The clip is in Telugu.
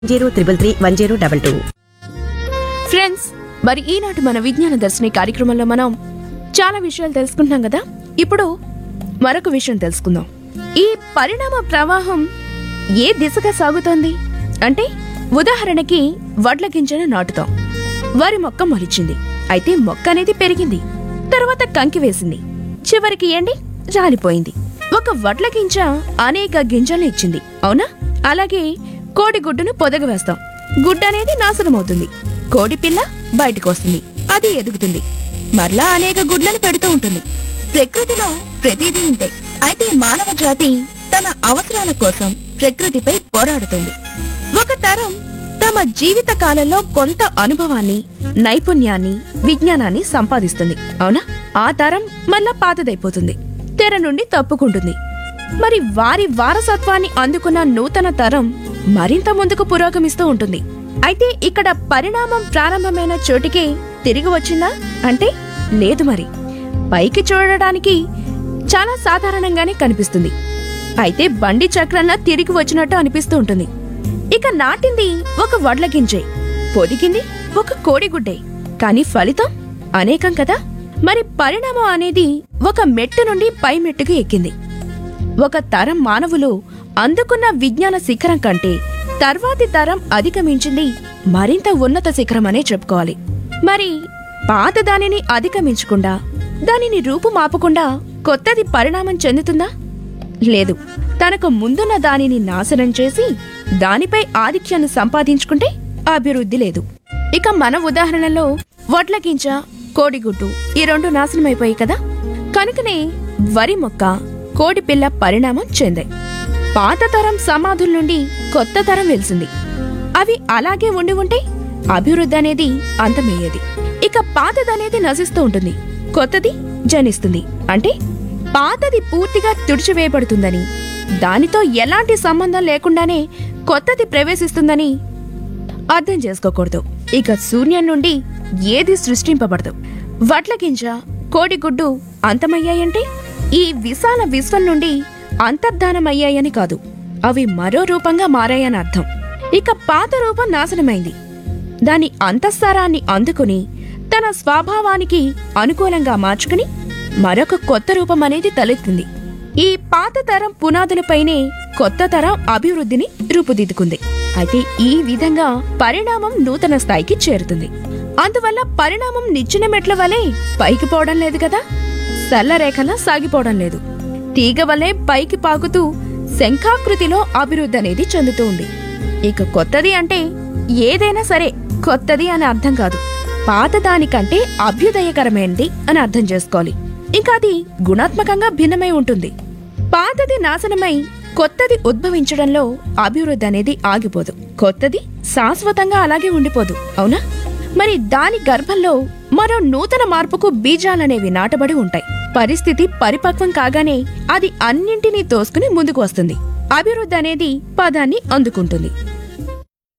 zero triple three one zero double two friends మరి ఈనాటి మన విజ్ఞాన దర్శిని కార్యక్రమంలో మనం చాలా విషయాలు తెలుసుకుంటున్నాం కదా ఇప్పుడు మరొక విషయం తెలుసుకుందాం ఈ పరిణామ ప్రవాహం ఏ దిశగా సాగుతోంది అంటే ఉదాహరణకి వడ్ల గింజను నాటుతాం వరి మొక్క మొలిచింది అయితే మొక్క అనేది పెరిగింది తర్వాత కంకి వేసింది చివరికి ఏంటి రాలిపోయింది ఒక వడ్ల గింజ అనేక గింజలు ఇచ్చింది అవునా అలాగే కోడి గుడ్డును పొదగ వేస్తాం గుడ్డ అనేది నాశనమవుతుంది కోడి పిల్ల బయటకు వస్తుంది అది ఎదుగుతుంది మరలా అనేక గుడ్లను పెడుతూ ఉంటుంది ప్రకృతిలో ప్రతిదీ ఉంటే అయితే మానవ జాతి తన అవసరాల కోసం ప్రకృతిపై పోరాడుతుంది ఒక తరం తమ జీవిత కాలంలో కొంత అనుభవాన్ని నైపుణ్యాన్ని విజ్ఞానాన్ని సంపాదిస్తుంది అవునా ఆ తరం మళ్ళా పాతదైపోతుంది తెర నుండి తప్పుకుంటుంది మరి వారి వారసత్వాన్ని అందుకున్న నూతన తరం మరింత ముందుకు పురోగమిస్తూ ఉంటుంది అయితే ఇక్కడ పరిణామం ప్రారంభమైన చోటికే తిరిగి వచ్చిందా అంటే లేదు మరి పైకి చూడడానికి చాలా సాధారణంగానే కనిపిస్తుంది అయితే బండి చక్రంలా తిరిగి వచ్చినట్టు అనిపిస్తూ ఉంటుంది ఇక నాటింది ఒక వడ్ల గింజే పొదిగింది ఒక కోడిగుడ్డే కాని ఫలితం అనేకం కదా మరి పరిణామం అనేది ఒక మెట్టు నుండి పై మెట్టుకు ఎక్కింది ఒక తరం మానవులు అందుకున్న విజ్ఞాన శిఖరం కంటే తర్వాతి తరం అధిగమించింది మరింత ఉన్నత శిఖరం అనే చెప్పుకోవాలి మరి పాత దానిని అధిగమించకుండా దానిని రూపుమాపకుండా కొత్తది పరిణామం చెందుతుందా లేదు తనకు ముందున్న దానిని నాశనం చేసి దానిపై ఆధిక్యాన్ని సంపాదించుకుంటే అభివృద్ధి లేదు ఇక మన ఉదాహరణలో వడ్ల గింజ కోడిగుడ్డు ఈ రెండు నాశనమైపోయాయి కదా కనుకనే వరి మొక్క కోడి పిల్ల పరిణామం చెందాయి పాత తరం సమాధుల నుండి కొత్త తరం వెలిసింది అవి అలాగే ఉండి ఉంటే అభివృద్ధి అనేది అంతమయ్యేది ఇక పాతదనేది నశిస్తూ ఉంటుంది కొత్తది జనిస్తుంది అంటే పాతది పూర్తిగా తుడిచివేయబడుతుందని దానితో ఎలాంటి సంబంధం లేకుండానే కొత్తది ప్రవేశిస్తుందని అర్థం చేసుకోకూడదు ఇక శూన్యం నుండి ఏది సృష్టింపబడదు వడ్ల గింజ కోడిగుడ్డు అంతమయ్యాయంటే ఈ విశాల విశ్వం నుండి అంతర్ధానమయ్యాయని కాదు అవి మరో రూపంగా మారాయని అర్థం ఇక పాత రూపం నాశనమైంది దాని అంతఃసారాన్ని అందుకుని తన స్వభావానికి అనుకూలంగా మార్చుకుని మరొక కొత్త రూపం అనేది తలెత్తింది ఈ పాత తరం పునాదులపైనే కొత్త తరం అభివృద్ధిని రూపుదిద్దుకుంది అయితే ఈ విధంగా పరిణామం నూతన స్థాయికి చేరుతుంది అందువల్ల పరిణామం నిచ్చిన మెట్ల వలె పైకి పోవడం లేదు కదా సల్లరేఖలా సాగిపోవడం లేదు తీగ వలె పైకి పాకుతూ శంఖాకృతిలో అభివృద్ధి అనేది చెందుతూ ఉంది ఇక కొత్తది అంటే ఏదైనా సరే కొత్తది అని అర్థం కాదు పాత దానికంటే అభ్యుదయకరమైనది అని అర్థం చేసుకోవాలి ఇంకా అది గుణాత్మకంగా భిన్నమై ఉంటుంది పాతది నాశనమై కొత్తది ఉద్భవించడంలో అభివృద్ధి అనేది ఆగిపోదు కొత్తది శాశ్వతంగా అలాగే ఉండిపోదు అవునా మరి దాని గర్భంలో మరో నూతన మార్పుకు బీజాలనేవి నాటబడి ఉంటాయి పరిస్థితి పరిపక్వం కాగానే అది అన్నింటినీ తోసుకుని ముందుకు వస్తుంది అభివృద్ధి అనేది పదాన్ని అందుకుంటుంది